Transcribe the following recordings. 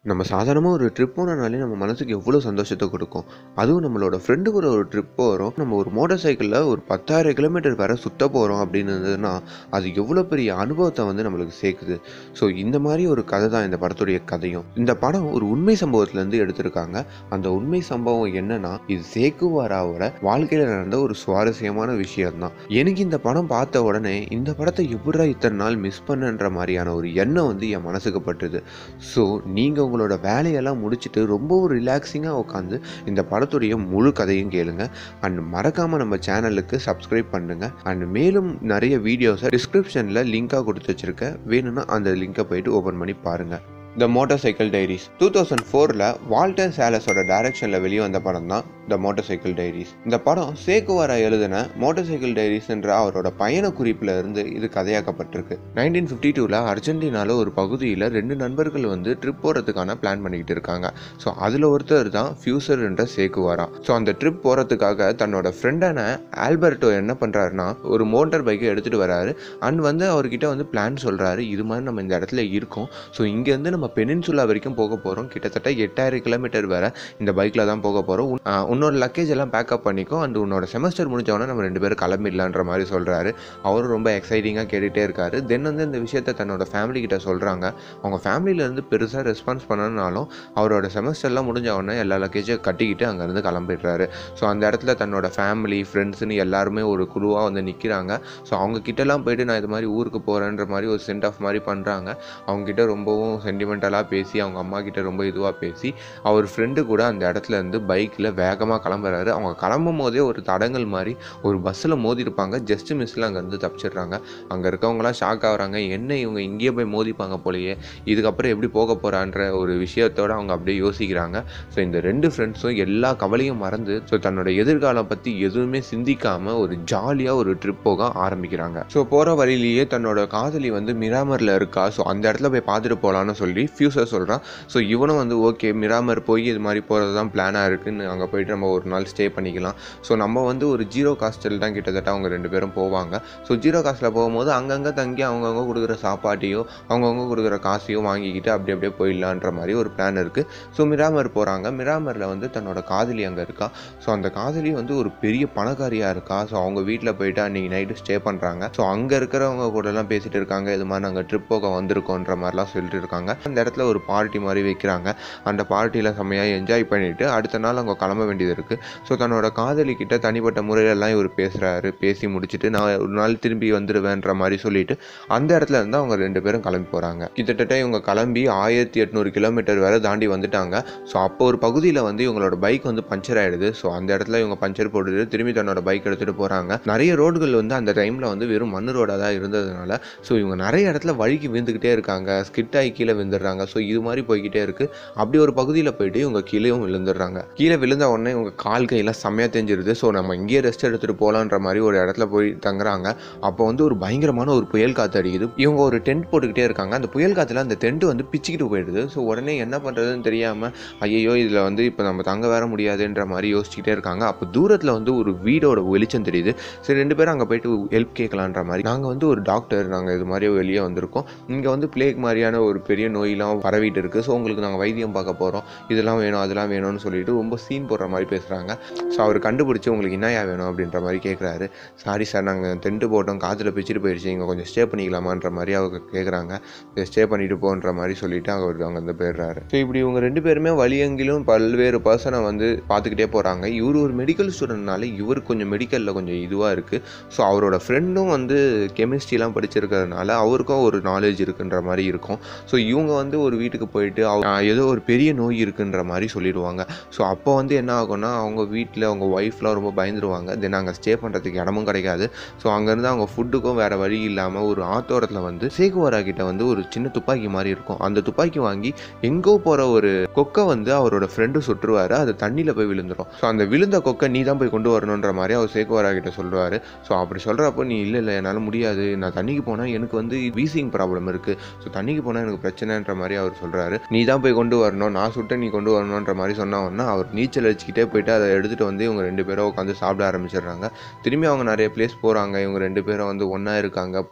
நம்ம சாதாரணமாக ஒரு ட்ரிப் போனனாலே நம்ம மனசுக்கு எவ்வளோ சந்தோஷத்தை கொடுக்கும் அதுவும் நம்மளோட ஃப்ரெண்டு கூட ஒரு ட்ரிப் போகிறோம் நம்ம ஒரு மோட்டார் சைக்கிளில் ஒரு பத்தாயிரம் கிலோமீட்டர் வரை சுத்த போகிறோம் அப்படின்னு இருந்ததுன்னா அது எவ்வளோ பெரிய அனுபவத்தை வந்து நம்மளுக்கு சேர்க்குது ஸோ இந்த மாதிரி ஒரு கதை தான் இந்த படத்துடைய கதையும் இந்த படம் ஒரு உண்மை சம்பவத்திலேருந்து எடுத்திருக்காங்க அந்த உண்மை சம்பவம் என்னன்னா இது சேக்குவாராவோட வாழ்க்கையில் நடந்த ஒரு சுவாரஸ்யமான விஷயம் தான் எனக்கு இந்த படம் பார்த்த உடனே இந்த படத்தை எப்படா இத்தனை நாள் மிஸ் பண்ணன்ற மாதிரியான ஒரு எண்ணம் வந்து என் மனசுக்கு பட்டுது ஸோ நீங்கள் உங்களோட வேலையெல்லாம் முடிச்சுட்டு ரொம்பவும் ரிலாக்ஸிங்காக உட்காந்து இந்த படத்துடைய முழு கதையும் கேளுங்க அண்ட் மறக்காமல் நம்ம சேனலுக்கு சப்ஸ்கிரைப் பண்ணுங்க அண்ட் மேலும் நிறைய வீடியோஸை டிஸ்கிரிப்ஷனில் லிங்காக கொடுத்து வச்சிருக்கேன் வேணும்னா அந்த லிங்கை போயிட்டு ஓப்பன் பண்ணி பாருங்கள் the motorcycle diaries two thousand ஃபோரில் வால்டர் சேலஸோட டைரக்ஷனில் வெளியே வந்த படம் தான் த மோட்டார் சைக்கிள் டைரிஸ் இந்த படம் சேக்குவாரா எழுதின மோட்டார் சைக்கிள் டைரிஸ்ன்ற அவரோட பயண குறிப்பில் இருந்து இது கதையாக்கப்பட்டிருக்கு நைன்டீன் ஃபிஃப்டி டூவில் அர்ஜென்டினாவில் ஒரு பகுதியில் ரெண்டு நண்பர்கள் வந்து ட்ரிப் போகிறதுக்கான பிளான் பண்ணிக்கிட்டு இருக்காங்க ஸோ அதில் ஒருத்தர் தான் ஃபியூசர் என்ற சேக்குவாரா ஸோ அந்த ட்ரிப் போகிறதுக்காக தன்னோட ஃப்ரெண்டான ஆல்பர்ட்டோ என்ன பண்ணுறாருன்னா ஒரு மோட்டார் பைக்கை எடுத்துகிட்டு வராரு அண்ட் வந்து அவர்கிட்ட வந்து பிளான் சொல்கிறாரு இது மாதிரி நம்ம இந்த இடத்துல இருக்கோம் ஸோ இங்கேருந்து நம்ம பெனின்சுலா வரைக்கும் போக போகிறோம் கிட்டத்தட்ட எட்டாயிரம் கிலோமீட்டர் வரை இந்த பைக்கில் தான் போக போகிறோம் உன்னோட லக்கேஜ் எல்லாம் பேக்கப் பண்ணிக்கோ அண்ட் உன்னோட செமஸ்டர் முடிஞ்சவொடனே நம்ம ரெண்டு பேரும் கிளம்பிடலான்ற மாதிரி சொல்கிறாரு அவரும் ரொம்ப எக்ஸைட்டிங்காக கேட்டுகிட்டே இருக்காரு தென் வந்து இந்த விஷயத்த தன்னோட ஃபேமிலி கிட்ட சொல்கிறாங்க அவங்க ஃபேமிலியிலேருந்து பெருசாக ரெஸ்பான்ஸ் பண்ணனாலும் அவரோட செமஸ்டர்லாம் முடிஞ்ச உடனே எல்லா லக்கேஜை கட்டிக்கிட்டு அங்கேருந்து கிளம்பிடுறாரு ஸோ அந்த இடத்துல தன்னோட ஃபேமிலி ஃப்ரெண்ட்ஸ்னு எல்லாருமே ஒரு குழுவாக வந்து நிற்கிறாங்க ஸோ அவங்க கிட்டலாம் போயிட்டு நான் இது மாதிரி ஊருக்கு போகிறேன்ற மாதிரி ஒரு சென்ட் ஆஃப் மாதிரி பண்ணுறாங்க அவங்ககிட்ட ரொம்பவும் சென்டிமெண்டலாக பேசி அவங்க அம்மா கிட்ட ரொம்ப இதுவாக பேசி அவர் ஃப்ரெண்டு கூட அந்த இடத்துல இருந்து பைக்கில் வேகமாக கிளம்புறாரு அவங்க கிளம்பும் போதே ஒரு தடங்கள் மாதிரி ஒரு பஸ்ஸில் மோதிருப்பாங்க ஜஸ்ட் மிஸ்ஸில் அங்கேருந்து தப்பிச்சிடுறாங்க அங்கே இருக்கவங்களாம் ஷாக் ஆகுறாங்க என்ன இவங்க இங்கேயே போய் மோதிப்பாங்க போலயே இதுக்கப்புறம் எப்படி போக போகிறான்ற ஒரு விஷயத்தோட அவங்க அப்படியே யோசிக்கிறாங்க ஸோ இந்த ரெண்டு ஃப்ரெண்ட்ஸும் எல்லா கவலையும் மறந்து ஸோ தன்னோட எதிர்காலம் பற்றி எதுவுமே சிந்திக்காமல் ஒரு ஜாலியாக ஒரு ட்ரிப் போக ஆரம்பிக்கிறாங்க ஸோ போகிற வழியிலேயே தன்னோட காதலி வந்து மிராமரில் இருக்கா ஸோ அந்த இடத்துல போய் பார்த்துட்டு போகலான்னு சொல்லி ஃபியூசர் சொல்கிறான் ஸோ இவனும் வந்து ஓகே மிராமர் போய் இது மாதிரி போகிறது தான் பிளானாக இருக்குன்னு அங்கே போயிட்டு நம்ம ஒரு நாள் ஸ்டே பண்ணிக்கலாம் ஸோ நம்ம வந்து ஒரு ஜீரோ காஸ்டில் தான் கிட்டத்தட்ட அவங்க ரெண்டு பேரும் போவாங்க ஸோ ஜீரோ காஸ்ட்டில் போகும்போது அங்கங்கே தங்கி அவங்கவுங்க கொடுக்குற சாப்பாட்டையோ அவங்கவுங்க கொடுக்குற காசையோ வாங்கிக்கிட்டு அப்படி அப்படியே போயிடலான்ற மாதிரி ஒரு பிளான் இருக்குது ஸோ மிராமர் போகிறாங்க மிராமரில் வந்து தன்னோட காதலி அங்கே இருக்கா ஸோ அந்த காதலி வந்து ஒரு பெரிய பணக்காரியாக இருக்கா ஸோ அவங்க வீட்டில் போயிட்டு அன்றைக்கி நைட்டு ஸ்டே பண்ணுறாங்க ஸோ அங்கே இருக்கிறவங்க கூடலாம் பேசிகிட்டு இருக்காங்க இது மாதிரி நாங்கள் ட்ரிப் போக வந்திருக்கோன்ற மாதிரிலாம் சொல்லிட்டு இருக்காங்க அந்த இடத்துல ஒரு பார்ட்டி மாதிரி வைக்கிறாங்க அந்த பார்ட்டியில் செம்மையாக என்ஜாய் பண்ணிவிட்டு அடுத்த நாள் அவங்க கிளம்ப வேண்டியது இருக்குது ஸோ தன்னோட காதலி கிட்ட தனிப்பட்ட முறையிலலாம் இவர் பேசுகிறாரு பேசி முடிச்சுட்டு நான் ஒரு நாள் திரும்பி வந்துடுவேன்ற மாதிரி சொல்லிட்டு அந்த இடத்துல இருந்து அவங்க ரெண்டு பேரும் கிளம்பி போகிறாங்க கிட்டத்தட்ட இவங்க கிளம்பி ஆயிரத்தி எட்நூறு கிலோமீட்டர் வரை தாண்டி வந்துட்டாங்க ஸோ அப்போ ஒரு பகுதியில் வந்து இவங்களோட பைக் வந்து பஞ்சர் ஆகிடுது ஸோ அந்த இடத்துல இவங்க பஞ்சர் போட்டுட்டு திரும்பி தன்னோட பைக் எடுத்துகிட்டு போகிறாங்க நிறைய ரோடுகள் வந்து அந்த டைமில் வந்து வெறும் மண் ரோடாக தான் இருந்ததுனால ஸோ இவங்க நிறைய இடத்துல வழிக்கு விழுந்துக்கிட்டே இருக்காங்க ஸ்கிட் ஆகி கீழே விழுந்துடுறாங்க ஸோ இது மாதிரி போய்கிட்டே இருக்குது அப்படி ஒரு பகுதியில் போயிட்டு இவங்க கீழேயும் விழுந்துடுறாங்க கீழே விழுந்த உடனே இவங்க கால் கையெல்லாம் செம்மையாக தெரிஞ்சிருது ஸோ நம்ம இங்கேயே ரெஸ்ட் எடுத்துகிட்டு போகலான்ற மாதிரி ஒரு இடத்துல போய் தங்குறாங்க அப்போ வந்து ஒரு பயங்கரமான ஒரு புயல் காற்று அடிக்குது இவங்க ஒரு டென்ட் போட்டுக்கிட்டே இருக்காங்க அந்த புயல் காற்றுல அந்த டென்ட் வந்து பிச்சுக்கிட்டு போயிடுது ஸோ உடனே என்ன பண்ணுறதுன்னு தெரியாமல் ஐயோ இதில் வந்து இப்போ நம்ம தங்க வர முடியாதுன்ற மாதிரி யோசிச்சுக்கிட்டே இருக்காங்க அப்போ தூரத்தில் வந்து ஒரு வீடோட வெளிச்சம் தெரியுது சரி ரெண்டு பேரும் அங்கே போயிட்டு ஹெல்ப் கேட்கலான்ற மாதிரி நாங்கள் வந்து ஒரு டாக்டர் நாங்கள் இது மாதிரி வெளியே வந்திருக்கோம் இங்கே வந்து பிளேக் மாதிரியான ஒரு பெரிய நோயெலாம் பரவிட்டு இருக்குது ஸோ உங்களுக்கு நாங்கள் வைத்தியம் பார்க்க போகிறோம் இதெல்லாம் வேணும் அதெல்லாம் வேணும்னு சொல்லிட்டு ரொம்ப சீன் போடுற மாதிரி பேசுகிறாங்க ஸோ அவர் கண்டுபிடிச்சி உங்களுக்கு என்னையா வேணும் அப்படின்ற மாதிரி கேட்குறாரு சாரி சார் நாங்கள் டென்ட்டு போட்டோம் காற்றுல பிச்சுட்டு போயிடுச்சு இங்கே கொஞ்சம் ஸ்டே பண்ணிக்கலாமான்ற மாதிரி அவங்க கேட்குறாங்க ஸ்டே பண்ணிட்டு போன்ற மாதிரி சொல்லிட்டு அவர் அங்கே வந்து போயிடுறாரு ஸோ இப்படி இவங்க ரெண்டு பேருமே வழியெங்கிலும் பல்வேறு பர்சனை வந்து பார்த்துக்கிட்டே போகிறாங்க இவர் ஒரு மெடிக்கல் ஸ்டூடெண்ட்னால இவர் கொஞ்சம் மெடிக்கலில் கொஞ்சம் இதுவாக இருக்குது ஸோ அவரோட ஃப்ரெண்டும் வந்து கெமிஸ்ட்ரிலாம் படிச்சிருக்கிறதுனால அவருக்கும் ஒரு நாலேஜ் இருக்குன்ற மாதிரி இருக்கும் ஸோ இவங்க வந்து ஒரு வீட்டுக்கு போயிட்டு அவ- ஆஹ் ஏதோ ஒரு பெரிய நோய் இருக்குன்ற மாதிரி சொல்லிடுவாங்க ஸோ அப்போ வந்து என்ன ஆகும்னா அவங்க வீட்டில் அவங்க ஒய்ஃப்லாம் ரொம்ப பயந்துருவாங்க தென் அங்கே ஸ்டே பண்ணுறதுக்கு இடமும் கிடைக்காது ஸோ அங்கேருந்து அவங்க ஃபுட்டுக்கும் வேறு வழி இல்லாமல் ஒரு ஆத்தோரத்தில் வந்து சேகுவாரா கிட்ட வந்து ஒரு சின்ன துப்பாக்கி மாதிரி இருக்கும் அந்த துப்பாக்கி வாங்கி எங்கோ போகிற ஒரு கொக்கை வந்து அவரோட ஃப்ரெண்டு சுட்டுருவாரு அது தண்ணியில் போய் விழுந்துரும் ஸோ அந்த விழுந்த கொக்கை நீ தான் போய் கொண்டு வரணுன்ற மாதிரி அவர் சேகுவாரா கிட்ட சொல்லுவார் ஸோ அப்படி சொல்கிறப்போ நீ இல்லை இல்லை என்னால் முடியாது நான் தண்ணிக்கு போனால் எனக்கு வந்து வீசிங் ப்ராப்ளம் இருக்குது ஸோ தண்ணிக்கு போனால் எனக்கு பிரச்சனைன்ற மாதிரி அவர் சொல்கிறாரு நீ தான் போய் கொண்டு வரணும் நான் சுட்டு நீ கொண்டு வரணுன்ற மாதிரி சொன்னவொன்னா அவர் நீச்சல் அடிச்சுக்கிட்டே போயிட்டு அதை எடுத்துகிட்டு வந்து இவங்க ரெண்டு பேரும் உட்காந்து சாப்பிட ஆரம்பிச்சிடுறாங்க திரும்பி அவங்க நிறைய பிளேஸ் போகிறாங்க இவங்க ரெண்டு பேரும் வந்து ஒன்றா இருக்காங்க பல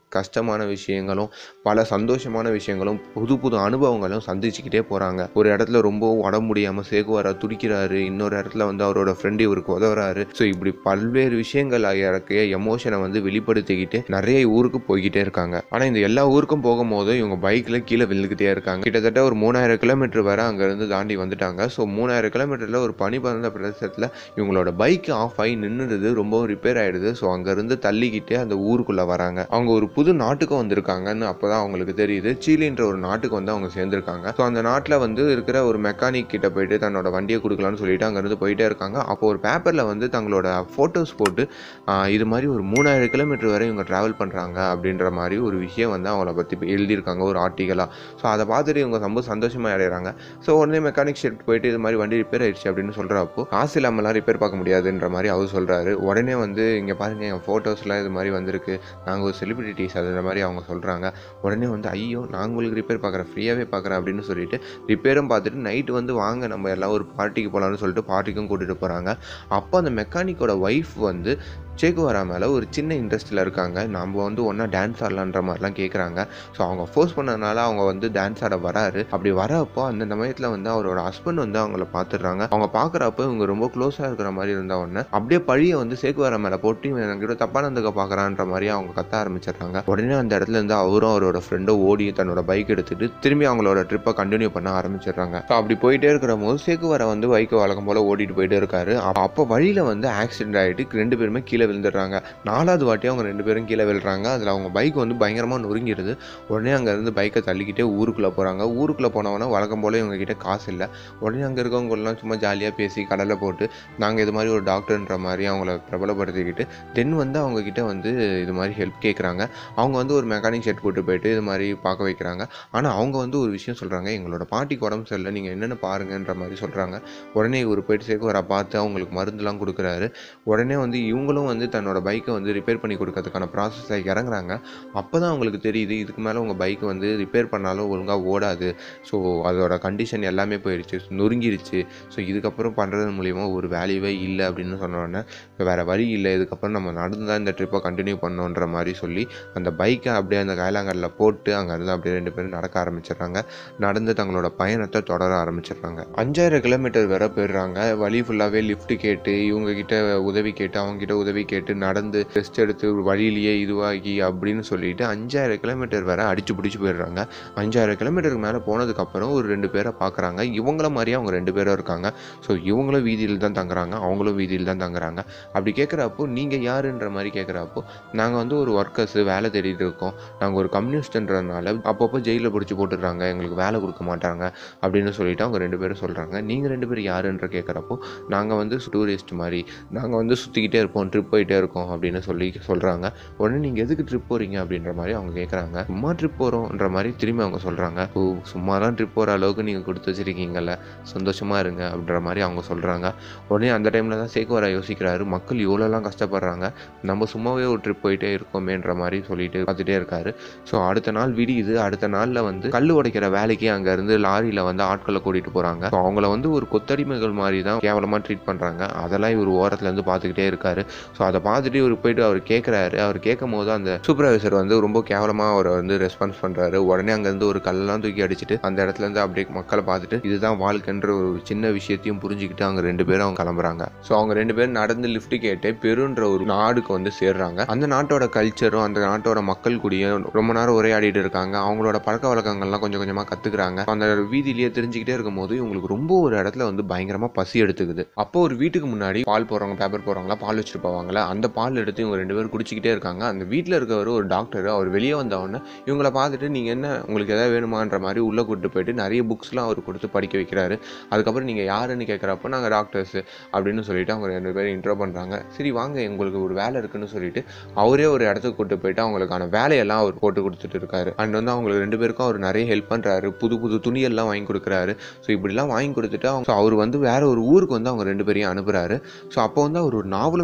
கஷ்டமான விஷயங்களும் பல சந்தோஷமான விஷயங்களும் புது புது அனுபவங்களும் சந்திச்சுக்கிட்டே போகிறாங்க ஒரு இடத்துல ரொம்ப உடம்பு முடியாமல் சேகுவாரா துடிக்கிறாரு இன்னொரு இடத்துல வந்து அவரோட ஃப்ரெண்டு இவருக்கு உதவுறாரு ஸோ இப்படி பல்வேறு விஷயங்கள் இறக்கிய எமோஷனை வந்து வெளிப்படுத்திக்கிட்டு நிறைய ஊருக்கு போய்கிட்டே இருக்காங்க ஆனால் இந்த எல்லா ஊருக்கும் போகும்போது இவங்க பைக்கில் கீழே விழுந்துக்கிட்டே இருக்காங்க கிட்டத்தட்ட ஒரு மூணாயிரம் கிலோமீட்டர் வரை அங்கேருந்து தாண்டி வந்துட்டாங்க ஸோ மூணாயிரம் கிலோமீட்டரில் ஒரு பனி பறந்த பிரதேசத்தில் இவங்களோட பைக் ஆஃப் ஆகி நின்றுடுது ரொம்பவும் ரிப்பேர் ஆயிடுது ஸோ அங்கேருந்து தள்ளிக்கிட்டே அந்த ஊருக்குள்ளே வராங்க அவங்க ஒரு புது நாட்டுக்கும் வந்திருக்காங்கன்னு அப்போ தான் அவங்களுக்கு தெரியுது சீலின்ற ஒரு நாட்டுக்கு வந்து அவங்க சேர்ந்துருக்காங்க ஸோ அந்த நாட்டில் வந்து இருக்கிற ஒரு மெக்கானிக் கிட்ட போயிட்டு தன்னோட வண்டியை கொடுக்கலான்னு சொல்லிட்டு அங்கேருந்து போயிட்டே இருக்காங்க அப்போ ஒரு பேப்பரில் வந்து தங்களோட ஃபோட்டோஸ் போட்டு ஆஹ், இது மாதிரி ஒரு மூணாயிரம் கிலோமீட்டர் வரை இவங்க ட்ராவல் பண்ணுறாங்க அப்படின்ற மாதிரி ஒரு விஷயம் வந்து அவங்கள பற்றி எழுதியிருக்காங்க ஒரு ஆர்டிக்கலாக ஸோ அதை பார்த்துட்டு இவங்க ரொம்ப சந்தோஷமாக அடைகிறாங்க ஸோ உடனே மெக்கானிக் ஷெட் போயிட்டு இது மாதிரி வண்டி ரிப்பேர் ஆயிடுச்சு அப்படின்னு சொல்கிறப்போ காசு இல்லாமலாம் ரிப்பேர் பார்க்க முடியாதுன்ற மாதிரி அவர் சொல்கிறாரு உடனே வந்து இங்கே பாருங்க என் ஃபோட்டோஸ்லாம் இது மாதிரி வந்திருக்கு நாங்கள் ஒரு செலிபிரிட்டிஸ் அதுன்ற மாதிரி அவங்க சொல்கிறாங்க உடனே வந்து ஐயோ நான் உங்களுக்கு ரிப்பேர் பார்க்குறேன் ஃப்ரீயாகவே பார்க்குறேன் அப்படின்னு சொல்லிட்டு ரிப்பேரும் பார்த்துட்டு நைட்டு வந்து வாங்க நம்ம எல்லாம் ஒரு பார்ட்டிக்கு போகலான்னு சொல்லிட்டு பார்ட்டிக்கும் கூட்டிகிட்டு போகிறாங்க அப்போ அந்த மெக்கானிக்கோட ஒய்ஃப் வந்து சேகுவாரா மேலே ஒரு சின்ன இன்ட்ரெஸ்ட்டில் இருக்காங்க நம்ம வந்து ஒன்றா டான்ஸ் ஆடலான்ற மாதிரிலாம் கேட்குறாங்க ஸோ அவங்க ஃபோர்ஸ் பண்ணனால அவங்க வந்து டான்ஸ் ஆட வராரு அப்படி வரப்போ அந்த சமயத்தில் வந்து அவரோட ஹஸ்பண்ட் வந்து அவங்கள பார்த்துடுறாங்க அவங்க பார்க்குறப்போ இவங்க ரொம்ப க்ளோஸாக இருக்கிற மாதிரி இருந்த உடனே அப்படியே பழியை வந்து சேகுவாரா மேலே போட்டு இவன் என்கிட்ட தப்பானதுக்கு பார்க்குறான்ற மாதிரி அவங்க கத்த ஆரம்பிச்சிடுறாங்க உடனே அந்த இடத்துல இருந்து அவரும் அவரோட ஃப்ரெண்டும் ஓடி தன்னோட பைக் எடுத்துட்டு திரும்பி அவங்களோட ட்ரிப்பை கண்டினியூ பண்ண ஆரம்பிச்சிடுறாங்க ஸோ அப்படி போயிட்டே இருக்கிற போது சேகுவாரா வந்து பைக்கை வழக்கம் போல் ஓட்டிட்டு போயிட்டே இருக்காரு அப்ப- அப்போ வழியில் வந்து ஆக்சிடென்ட் ஆகிட்டு ரெண்டு பேருமே கீழே விழுந்துடுறாங்க நாலாவது வாட்டி அவங்க ரெண்டு பேரும் கீழே விழுறாங்க அதில் அவங்க பைக் வந்து பயங்கரமாக நொறுங்கிடுது உடனே அங்கேருந்து பைக்கை தள்ளிக்கிட்டே ஊருக்குள்ளே போகிறாங்க ஊருக்குள்ளே போனவொடனே வழக்கம் போல் இவங்க கிட்ட காசு இல்லை உடனே அங்கே இருக்கவங்கலாம் சும்மா ஜாலியாக பேசி கடலை போட்டு நாங்கள் இது மாதிரி ஒரு டாக்டர்ன்ற மாதிரி அவங்கள பிரபலப்படுத்திக்கிட்டு தென் வந்து அவங்க கிட்ட வந்து இது மாதிரி ஹெல்ப் கேட்குறாங்க அவங்க வந்து ஒரு மெக்கானிக் செட் போட்டு போயிட்டு இது மாதிரி பார்க்க வைக்கிறாங்க ஆனால் அவங்க வந்து ஒரு விஷயம் சொல்கிறாங்க எங்களோட பாட்டிக்கு உடம்பு சரியில்லை நீங்கள் என்னென்ன பாருங்கன்ற மாதிரி சொல்கிறாங்க உடனே இவர் போயிட்டு சேர்க்க வர பார்த்து அவங்களுக்கு மருந்துலாம் கொடுக்குறாரு உடனே வந்து இவங்களும் வந்து தன்னோட பைக்கை வந்து ரிப்பேர் பண்ணி கொடுக்கறதுக்கான ப்ராசஸில் இறங்குறாங்க அப்போ தான் அவங்களுக்கு தெரியுது இதுக்கு மேலே உங்கள் பைக் வந்து ரிப்பேர் பண்ணாலும் ஒழுங்காக ஓடாது ஸோ அதோட கண்டிஷன் எல்லாமே போயிடுச்சு நொறுங்கிருச்சு ஸோ இதுக்கப்புறம் பண்ணுறது மூலிமா ஒரு வேல்யூவே இல்லை அப்படின்னு சொன்ன உடனே இப்போ வேறு வழி இல்லை இதுக்கப்புறம் நம்ம நடந்து தான் இந்த ட்ரிப்பை கண்டினியூ பண்ணோன்ற மாதிரி சொல்லி அந்த பைக்கை அப்படியே அந்த கைலாங்கரில் போட்டு அங்கேருந்து அப்படியே ரெண்டு பேரும் நடக்க ஆரம்பிச்சிடுறாங்க நடந்து தங்களோட பயணத்தை தொடர ஆரம்பிச்சிடுறாங்க அஞ்சாயிரம் கிலோமீட்டர் வரை போயிடுறாங்க வழி ஃபுல்லாகவே லிஃப்ட் கேட்டு இவங்க கிட்ட உதவி கேட்டு அவங்க கிட்ட உதவி கேட்டு நடந்து ரெஸ்ட் எடுத்து வழியிலேயே இதுவாகி அப்படின்னு சொல்லிட்டு அஞ்சாயிரம் கிலோமீட்டர் வரை அடிச்சு பிடிச்சி போயிடுறாங்க அஞ்சாயிரம் கிலோமீட்டருக்கு மேலே போனதுக்கப்புறம் ஒரு ரெண்டு பேரை பார்க்குறாங்க இவங்கள மாதிரியே அவங்க ரெண்டு பேரும் இருக்காங்க ஸோ இவங்களும் வீதியில் தான் தங்குறாங்க அவங்களும் வீதியில் தான் தங்குறாங்க அப்படி கேட்குறப்போ நீங்கள் யாருன்ற மாதிரி கேட்குறப்போ நாங்கள் வந்து ஒரு ஒர்க்கர்ஸ் வேலை தேடிட்டு இருக்கோம் நாங்கள் ஒரு கம்யூனிஸ்ட்ன்றதுனால அப்பப்போ ஜெயிலில் பிடிச்சி போட்டுடுறாங்க எங்களுக்கு வேலை கொடுக்க மாட்டாங்க அப்படின்னு சொல்லிட்டு அவங்க ரெண்டு பேரும் சொல்கிறாங்க நீங்கள் ரெண்டு பேரும் யாருன்ற கேட்குறப்போ நாங்கள் வந்து டூரிஸ்ட் மாதிரி நாங்கள் வந்து சுற்றிக்கிட்டே இருப்போம் ட்ரிப் போயிட்டே இருக்கோம் அப்படின்னு சொல்லி சொல்கிறாங்க உடனே நீங்கள் எதுக்கு ட்ரிப் போகிறீங்க அப்படின்ற மாதிரி அவங்க கேட்குறாங்க சும்மா ட்ரிப் போகிறோன்ற மாதிரி திரும்பி அவங்க சொல்கிறாங்க ஓ சும்மா தான் ட்ரிப் போகிற அளவுக்கு நீங்கள் கொடுத்து வச்சிருக்கீங்கல்ல சந்தோஷமாக இருங்க அப்படின்ற மாதிரி அவங்க சொல்கிறாங்க உடனே அந்த டைமில் தான் சேக்குவரா யோசிக்கிறாரு மக்கள் இவ்வளோலாம் கஷ்டப்படுறாங்க நம்ம சும்மாவே ஒரு ட்ரிப் போயிட்டே இருக்கோமேன்ற மாதிரி சொல்லிட்டு பார்த்துட்டே இருக்காரு ஸோ அடுத்த நாள் விடியுது அடுத்த நாளில் வந்து கல் உடைக்கிற வேலைக்கு அங்கேருந்து லாரியில் வந்து ஆட்களை கூட்டிகிட்டு போகிறாங்க ஸோ அவங்கள வந்து ஒரு கொத்தடிமைகள் மாதிரி தான் கேவலமாக ட்ரீட் பண்ணுறாங்க அதெல்லாம் இவர் ஓரத்துல இருந்து பார்த்துக்கிட்டே இருக்காரு ஸோ அதை பார்த்துட்டு இவர் போயிட்டு அவர் கேட்குறாரு அவர் கேட்கும் போது அந்த சூப்பர்வைசர் வந்து ரொம்ப கேவலமாக அவரை வந்து ரெஸ்பான்ஸ் பண்ணுறாரு உடனே அங்கேருந்து ஒரு கல்லெல்லாம் தூக்கி அடிச்சுட்டு அந்த இடத்துல இருந்து அப்படியே மக்களை பார்த்துட்டு இதுதான் வாழ்க்கைன்ற ஒரு சின்ன விஷயத்தையும் புரிஞ்சுக்கிட்டு அவங்க ரெண்டு பேரும் அவங்க கிளம்புறாங்க ஸோ அவங்க ரெண்டு பேரும் நடந்து லிஃப்ட் கேட்டு பெருன்ற ஒரு நாடுக்கு வந்து சேர்றாங்க அந்த நாட்டோட கல்ச்சரும் அந்த நாட்டோட மக்கள் கூடயும் ரொம்ப நேரம் உரையாடிட்டு இருக்காங்க அவங்களோட பழக்க வழக்கங்கள்லாம் கொஞ்சம் கொஞ்சமாக கற்றுக்குறாங்க அந்த வீதியிலேயே தெரிஞ்சுக்கிட்டே இருக்கும்போது இவங்களுக்கு ரொம்ப ஒரு இடத்துல வந்து பயங்கரமாக பசி எடுத்துக்குது அப்போ ஒரு வீட்டுக்கு முன்னாடி பால் போடுறவங்க பேப்பர் போடுறவங்களா பால் வச்சுட்டு போவாங்களே அந்த பால் எடுத்து இவங்க ரெண்டு பேரும் குடிச்சிக்கிட்டே இருக்காங்க அந்த வீட்டில் இருக்கவர் ஒரு டாக்டர் அவர் வெளியே வந்த உடனே இவங்கள பார்த்துட்டு நீங்கள் என்ன உங்களுக்கு எதாவது வேணுமான்ற மாதிரி உள்ளே கூப்பிட்டு போயிட்டு நிறைய புக்ஸ்லாம் அவர் கொடுத்து படிக்க வைக்கிறாரு அதுக்கப்புறம் நீங்கள் யாருன்னு கேட்குறப்போ நாங்கள் டாக்டர்ஸ் அப்படின்னு சொல்லிட்டு அவங்க ரெண்டு பேரும் இன்ட்ரோ பண்ணுறாங்க சரி வாங்க உங்களுக்கு ஒரு வேலை இருக்குன்னு சொல்லிட்டு அவரே ஒரு இடத்துக்கு கூட்டு போயிட்டு அவங்களுக்கான வேலையெல்லாம் அவர் போட்டு கொடுத்துட்டு இருக்காரு அண்ட் வந்து அவங்களுக்கு ரெண்டு பேருக்கும் அவர் நிறைய ஹெல்ப் பண்ணுறாரு புது புது துணியெல்லாம் வாங்கி கொடுக்குறாரு ஸோ இப்படிலாம் வாங்கி கொடுத்துட்டு அவங்க so அவர் வந்து வேற ஒரு ஊருக்கு வந்து அவங்க ரெண்டு பேரையும் அனுப்புறாரு ஸோ அப்போ வந்து அவர் ஒரு நாவலும் வச்சிருக்காரு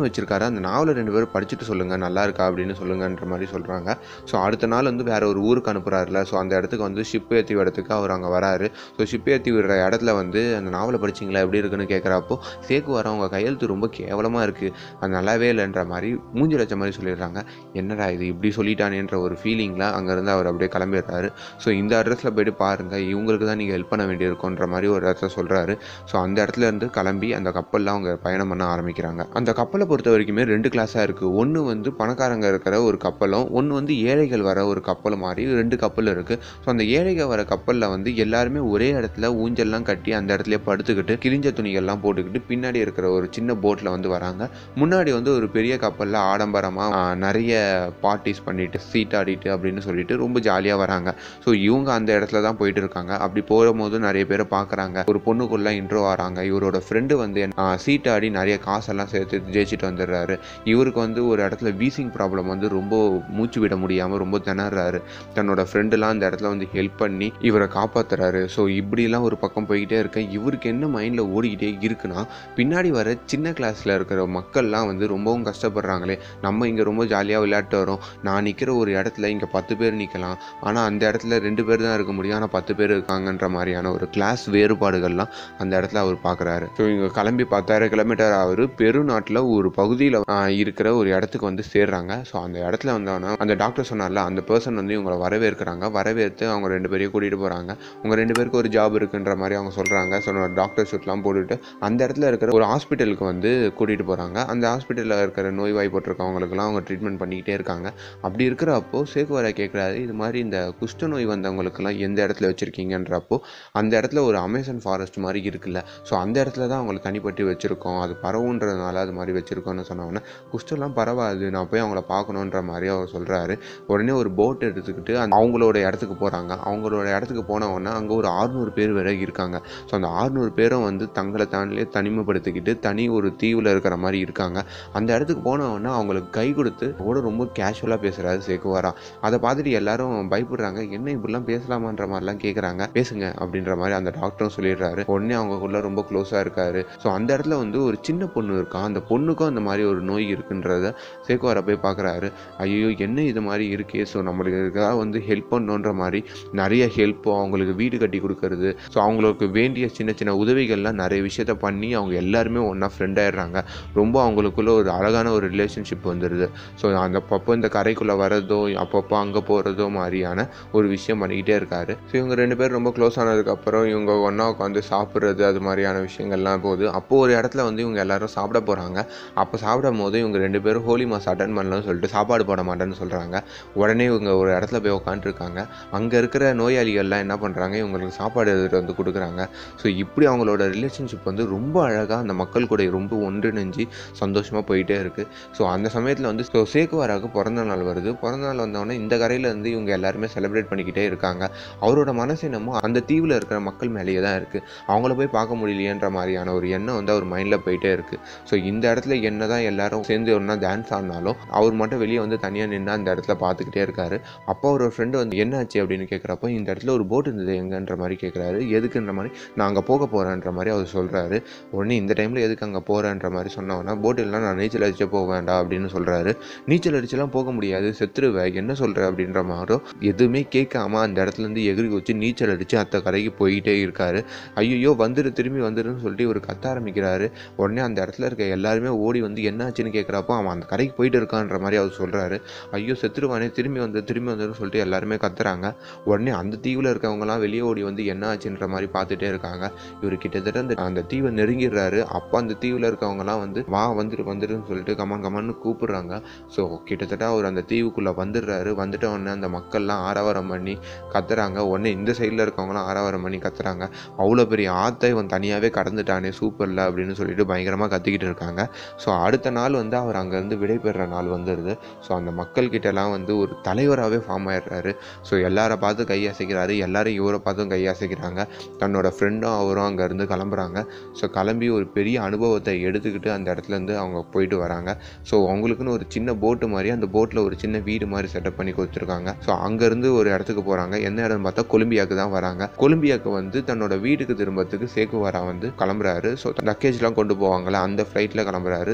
அந்த நாவலை ரெண்டு பேரும் படிச்சுட்டு சொல்லுங்கள் நல்லா இருக்கா அப்படின்னு சொல்லுங்கன்ற மாதிரி சொல்கிறாங்க ஸோ அடுத்த நாள் வந்து வேற ஒரு ஊருக்கு அனுப்புகிறாருல ஸோ அந்த இடத்துக்கு வந்து ஷிப் ஏற்றி விடத்துக்கு அவர் அங்கே வராரு ஸோ ஷிப் ஏற்றி விடுற இடத்துல வந்து அந்த நாவலை படிச்சிங்களா எப்படி இருக்குன்னு கேட்குறப்போ சேக்கு வர அவங்க கையெழுத்து ரொம்ப கேவலமாக இருக்குது அது நல்லாவே இல்லைன்ற மாதிரி மூஞ்சி வச்ச மாதிரி சொல்லிடுறாங்க என்னடா இது இப்படி சொல்லிட்டானேன்ற ஒரு ஃபீலிங்கில் அங்கேருந்து அவர் அப்படியே கிளம்பிடுறாரு ஸோ இந்த அட்ரஸில் போயிட்டு பாருங்கள் இவங்களுக்கு தான் நீங்கள் ஹெல்ப் பண்ண வேண்டியிருக்குன்ற மாதிரி ஒரு இடத்துல சொல்கிறாரு ஸோ அந்த இடத்துல இருந்து கிளம்பி அந்த கப்பலில் அவங்க பயணம் பண்ண ஆரம்பிக்கிறாங்க அந்த கப்பலை பொறுத்த வரைக்குமே ரெண்டு கிளாஸாக இருக்குது ஒன்று வந்து பணக்காரங்க இருக்கிற ஒரு கப்பலும் ஒன்று வந்து ஏழைகள் வர ஒரு கப்பலும் மாதிரி ரெண்டு கப்பல் இருக்குது ஸோ அந்த ஏழைகள் வர கப்பலில் வந்து எல்லாருமே ஒரே இடத்துல ஊஞ்சல்லாம் கட்டி அந்த இடத்துல படுத்துக்கிட்டு கிழிஞ்ச துணிகள்லாம் போட்டுக்கிட்டு பின்னாடி இருக்கிற ஒரு சின்ன போட்டில் வந்து வராங்க முன்னாடி வந்து ஒரு பெரிய கப்பலில் ஆடம்பரமாக நிறைய பார்ட்டிஸ் பண்ணிட்டு சீட் ஆடிட்டு அப்படின்னு சொல்லிட்டு ரொம்ப ஜாலியாக வராங்க ஸோ இவங்க அந்த இடத்துல தான் போயிட்டு இருக்காங்க அப்படி போகும்போது நிறைய பேரை பார்க்குறாங்க ஒரு பொண்ணுக்குள்ள இன்ட்ரோ ஆகிறாங்க இவரோட ஃப்ரெண்டு வந்து சீட் ஆடி நிறைய காசெல்லாம் சேர்த்து ஜெயிச்சுட்டு வந்துடுறாரு இவருக்கு வந்து ஒரு இடத்துல வீசிங் ப்ராப்ளம் வந்து ரொம்ப மூச்சு விட முடியாமல் ரொம்ப திணறாரு தன்னோட ஃப்ரெண்டுலாம் அந்த இடத்துல வந்து ஹெல்ப் பண்ணி இவரை காப்பாத்துறாரு ஸோ இப்படிலாம் ஒரு பக்கம் போய்கிட்டே இருக்க இவருக்கு என்ன மைண்டில் ஓடிக்கிட்டே இருக்குன்னா பின்னாடி வர சின்ன கிளாஸில் இருக்கிற மக்கள்லாம் வந்து ரொம்பவும் கஷ்டப்படுறாங்களே நம்ம இங்கே ரொம்ப ஜாலியாக விளையாட்டு வரோம் நான் நிற்கிற ஒரு இடத்துல இங்கே பத்து பேர் நிற்கலாம் ஆனால் அந்த இடத்துல ரெண்டு பேர் தான் இருக்க முடியும் ஆனால் பத்து பேர் இருக்காங்கன்ற மாதிரியான ஒரு கிளாஸ் வேறுபாடுகள்லாம் அந்த இடத்துல அவர் பார்க்குறாரு ஸோ இங்கே கிளம்பி பத்தாயிரம் கிலோமீட்டர் அவர் பெருநாட்டில் ஒரு பகுதியில் இருக்கிற ஒரு இடத்துக்கு வந்து சேர்றாங்க ஸோ அந்த இடத்துல வந்தோன்னா அந்த டாக்டர் சொன்னார்ல அந்த பர்சன் வந்து இவங்களை வரவேற்கிறாங்க வரவேற்று அவங்க ரெண்டு பேரையும் கூட்டிகிட்டு போகிறாங்க உங்கள் ரெண்டு பேருக்கு ஒரு ஜாப் இருக்குன்ற மாதிரி அவங்க சொல்கிறாங்க ஸோ டாக்டர் ஷூட்லாம் போட்டுட்டு அந்த இடத்துல இருக்கிற ஒரு ஹாஸ்பிட்டலுக்கு வந்து கூட்டிகிட்டு போகிறாங்க அந்த ஹாஸ்பிட்டலில் இருக்கிற நோய் வாய்ப்பட்டிருக்கவங்களுக்குலாம் அவங்க ட்ரீட்மெண்ட் பண்ணிக்கிட்டே இருக்காங்க அப்படி இருக்கிறப்போ சேகுவரா கேட்குறாரு இது மாதிரி இந்த குஷ்ட நோய் வந்தவங்களுக்குலாம் எந்த இடத்துல வச்சுருக்கீங்கன்றப்போ அந்த இடத்துல ஒரு அமேசான் ஃபாரஸ்ட் மாதிரி இருக்குல்ல ஸோ அந்த இடத்துல தான் அவங்களை தனிப்பட்டு வச்சுருக்கோம் அது பரவுன்றதுனால அது மாதிரி வச்சுருக்கோன்னு சொன்னோன்னே குஷ்டம்லாம் பரவாது நான் போய் அவங்கள பார்க்கணுன்ற மாதிரி அவர் சொல்கிறாரு உடனே ஒரு போட் எடுத்துக்கிட்டு அந்த அவங்களோட இடத்துக்கு போகிறாங்க அவங்களோட இடத்துக்கு போன உடனே அங்கே ஒரு ஆறுநூறு பேர் வரை இருக்காங்க ஸோ அந்த ஆறுநூறு பேரும் வந்து தங்களை தாண்டிலே தனிமைப்படுத்திக்கிட்டு தனி ஒரு தீவில் இருக்கிற மாதிரி இருக்காங்க அந்த இடத்துக்கு போன உடனே அவங்களுக்கு கை கொடுத்து கூட ரொம்ப கேஷுவலாக பேசுகிறாரு சேக்குவாரா அதை பார்த்துட்டு எல்லாரும் பயப்படுறாங்க என்ன இப்படிலாம் பேசலாமான்ற மாதிரிலாம் கேட்குறாங்க பேசுங்க அப்படின்ற மாதிரி அந்த டாக்டரும் சொல்லிடுறாரு உடனே அவங்களுக்குள்ள ரொம்ப க்ளோஸாக இருக்காரு ஸோ அந்த இடத்துல வந்து ஒரு சின்ன பொண்ணு இருக்கா அந்த பொண்ணுக்கும் அந்த மாதிரி ஒரு நோய் இருக்குன்றத சேக்குவாரா போய் பார்க்குறாரு ஐயோ என்ன இது மாதிரி இருக்கே ஸோ நம்மளுக்கு இதுக்காக வந்து ஹெல்ப் பண்ணணுன்ற மாதிரி நிறைய ஹெல்ப்போ அவங்களுக்கு வீடு கட்டி கொடுக்கறது ஸோ அவங்களுக்கு வேண்டிய சின்ன சின்ன உதவிகள்லாம் நிறைய விஷயத்த பண்ணி அவங்க எல்லாருமே ஒன்றா ஃப்ரெண்ட் ஆயிடுறாங்க ரொம்ப அவங்களுக்குள்ள ஒரு அழகான ஒரு ரிலேஷன்ஷிப் வந்துடுது ஸோ அந்த அப்பப்போ இந்த கரைக்குள்ளே வரதோ அப்பப்போ அங்கே போகிறதோ மாதிரியான ஒரு விஷயம் பண்ணிக்கிட்டே இருக்காரு ஸோ இவங்க ரெண்டு பேரும் ரொம்ப க்ளோஸ் ஆனதுக்கப்புறம் இவங்க ஒன்றா உட்காந்து சாப்பிட்றது அது மாதிரியான விஷயங்கள்லாம் போகுது அப்போ ஒரு இடத்துல வந்து இவங்க எல்லாரும் சாப்பிட போகிறாங்க அப்போ சாப்பிடும் போது இவங்க ரெண்டு பேரும் ஹோலி மாஸ் அட்டன் பண்ணலாம்னு சொல்லிட்டு சாப்பாடு போட மாட்டேன்னு சொல்கிறாங்க உடனே இவங்க ஒரு இடத்துல போய் உட்காந்துருக்காங்க அங்கே இருக்கிற நோயாளிகள்லாம் என்ன பண்ணுறாங்க இவங்களுக்கு சாப்பாடு எடுத்துகிட்டு வந்து கொடுக்குறாங்க ஸோ இப்படி அவங்களோட ரிலேஷன்ஷிப் வந்து ரொம்ப அழகாக அந்த மக்கள் கூட ரொம்ப ஒன்றிணைஞ்சு சந்தோஷமாக போயிட்டே இருக்குது ஸோ அந்த சமயத்தில் வந்து ஸோ சேக்குவாராவுக்கு பிறந்த நாள் வருது பிறந்த நாள் வந்தோடனே இந்த கரையில் இருந்து இவங்க எல்லாருமே செலிப்ரேட் பண்ணிக்கிட்டே இருக்காங்க அவரோட மனசு என்னமோ அந்த தீவில் இருக்கிற மக்கள் மேலேயே தான் இருக்குது அவங்கள போய் பார்க்க முடியலையேன்ற மாதிரியான ஒரு எண்ணம் வந்து அவர் மைண்டில் போயிட்டே இருக்குது ஸோ இந்த இடத்துல என்ன தான் எல்லாரும் சேர்ந்து ஒன்றா டான்ஸ் ஆடினாலும் அவர் மட்டும் வெளியே வந்து தனியாக நின்று அந்த இடத்துல பார்த்துக்கிட்டே இருக்காரு அப்போ ஒரு ஃப்ரெண்டு வந்து என்னாச்சு அப்படின்னு கேட்குறப்போ இந்த இடத்துல ஒரு போட் இருந்தது எங்கன்ற மாதிரி கேட்குறாரு எதுக்குன்ற மாதிரி நான் அங்கே போக போகிறேன்ற மாதிரி அவர் சொல்கிறாரு உடனே இந்த டைமில் எதுக்கு அங்கே போகிறேன்ற மாதிரி சொன்னோன்னா போட் இல்லைனா நான் நீச்சல் அடிச்சே போக வேண்டாம் அப்படின்னு சொல்கிறாரு நீச்சல் அடிச்சுலாம் போக முடியாது செத்துருவேன் என்ன சொல்கிற அப்படின்ற மாதிரி எதுவுமே கேட்காம அந்த இடத்துல இருந்து எகிரி வச்சு நீச்சல் அடித்து அத்த கரைக்கு போயிட்டே இருக்காரு ஐயோ வந்துரு திரும்பி வந்துருன்னு சொல்லிட்டு இவர் கத்த ஆரம்பிக்கிறாரு உடனே அந்த இடத்துல இருக்க எல்லாருமே ஓடி வந்து என்னாச்சுன்னு கேட்குறப்போ அவன் அந்த கரைக்கு போயிட்டு இருக்கான்ற மாதிரி அவர் சொல்கிறாரு ஐயோ செத்துருவானே திரும்பி வந்து திரும்பி வந்துருன்னு சொல்லிட்டு எல்லாருமே கத்துறாங்க உடனே அந்த தீவில் இருக்கவங்கலாம் வெளியே ஓடி வந்து என்ன ஆச்சுன்ற மாதிரி பார்த்துட்டே இருக்காங்க இவர் கிட்டத்தட்ட அந்த அந்த தீவை நெருங்கிடுறாரு அப்போ அந்த தீவில் இருக்கவங்கலாம் வந்து வா வந்துரு வந்துருன்னு சொல்லிட்டு கமான் கமான்னு கூப்பிடுறாங்க ஸோ கிட்டத்தட்ட அவர் அந்த தீவுக்குள்ளே வந்துடுறாரு வந்துட்ட உடனே அந்த மக்கள்லாம் ஆரவாரம் பண்ணி கத்துறாங்க உடனே இந்த சைடில் இருக்கவங்களாம் ஆரவாரம் பண்ணி கத்துறாங்க அவ்வளோ பெரிய ஆத்தை இவன் தனியாகவே கடந்துட்டானே சூப்பரில் அப்படின்னு சொல்லிட்டு பயங்கரமாக கத்திக்கிட்டு இருக்காங்க ஸோ அடுத்த நாள் வந்து அவர் அங்கேருந்து விடைபெறுற நாள் வந்துடுது ஸோ அந்த மக்கள்கிட்டலாம் வந்து ஒரு தலைவராகவே ஃபார்ம் ஆயிடுறாரு ஸோ எல்லாரை பார்த்து கையசைக்கிறாரு எல்லாரும் இவரை பார்த்தும் கையசைக்கிறாங்க தன்னோட ஃப்ரெண்டும் அவரும் அங்கேருந்து கிளம்புறாங்க ஸோ கிளம்பி ஒரு பெரிய அனுபவத்தை எடுத்துக்கிட்டு அந்த இடத்துல இருந்து அவங்க போயிட்டு வராங்க ஸோ அவங்களுக்குன்னு ஒரு சின்ன போட்டு மாதிரி அந்த போட்டில் ஒரு சின்ன வீடு மாதிரி செட்டப் பண்ணி கொடுத்துருக்காங்க ஸோ அங்கேருந்து ஒரு இடத்துக்கு போகிறாங்க எந்த இடம்னு பார்த்தா கொலம்பியாவுக்கு தான் வராங்க கொலம்பியாவுக்கு வந்து தன்னோட வீட்டுக்கு திரும்பத்துக்கு சேக்குவாரா வந்து கிளம்புறாரு ஸோ லக்கேஜ்லாம் கொண்டு போவாங்கல்ல அந்த ஃப்ளைட்டில் கிளம்புறாரு தன்னோட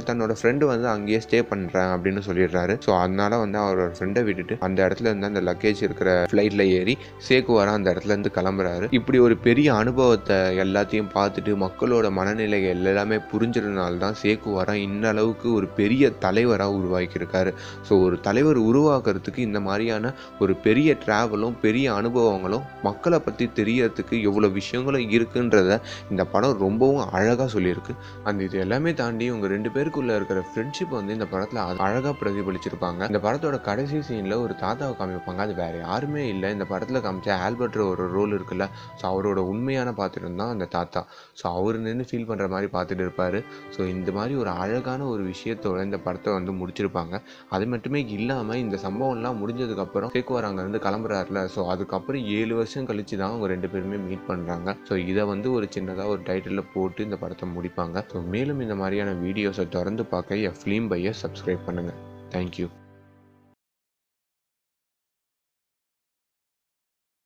ஃப்ரெண்டு வந்து அங்கேயே ஸ்டே பண்ணுறேன் அப்படின்னு சொல்லிடுறாரு ஸோ அதனால வந்து அவரோட ஃப்ரெண்டை விட்டுட்டு அந்த இடத்துல இருந்து அந்த லக்கேஜ் இருக்கிற ஃப்ளைட்டில் ஏறி சேக்குவாரா அந்த இடத்துல இருந்து கிளம்புறாரு இப்படி ஒரு பெரிய அனுபவத்தை எல்லாத்தையும் பார்த்துட்டு மக்களோட மனநிலைகள் எல்லாமே புரிஞ்சதுனால தான் சேக்குவாரா இந்த அளவுக்கு ஒரு பெரிய தலைவராக உருவாக்கியிருக்காரு ஸோ ஒரு தலைவர் உருவாக்குறதுக்கு இந்த மாதிரியான ஒரு பெரிய ட்ராவலும் பெரிய அனுபவங்களும் மக்களை பற்றி தெரியறதுக்கு எவ்வளோ விஷயங்களும் இருக்குன்றத இந்த படம் ரொம்பவும் அழகாக சொல்லியிருக்கு அந்த இது எல்லாமே தாண்டி இவங்க ரெண்டு பேருக்குள்ள இருக்கிற ஃப்ரெண்ட்ஷிப் வந்து இந்த படத்தில் அழகாக பிரதிபலிச்சிருப்பாங்க இந்த படத்தோட கடைசி சீனில் ஒரு தாத்தாவை காமிப்பாங்க அது வேற யாருமே இல்லை இந்த படத்தில் காமிச்ச ஆல்பர்ட் ஒரு ரோல் இருக்குல்ல ஸோ அவரோட உண்மையான பாத்திரம் தான் அந்த தாத்தா ஸோ அவர் நின்று ஃபீல் பண்ணுற மாதிரி பார்த்துட்டு இருப்பார் ஸோ இந்த மாதிரி ஒரு அழகான ஒரு விஷயத்தோட இந்த படத்தை வந்து முடிச்சிருப்பாங்க அது மட்டுமே இல்லாமல் இந்த சம்பவம்லாம் முடிஞ்சதுக்கப்புறம் சேக்குவார் அங்கேருந்து கிளம்புறாருல ஸோ அதுக்கப்புறம் ஏழு வருஷம் கழிச்சு தான் அவங்க ரெண்டு பேருமே மீட் பண்ணுறாங்க ஸோ இதை வந்து ஒரு சின்னதாக ஒரு டைட்டிலில் போட்டு இந்த படத்தை முடிப்பாங்க ஸோ மேலும் இந்த மாதிரியான வீடியோஸை தொடர்ந்து பார்க்க என் ஃபிலிம் பையை சப்ஸ்கிரைப் பண்ணுங்கள் தேங்க்யூ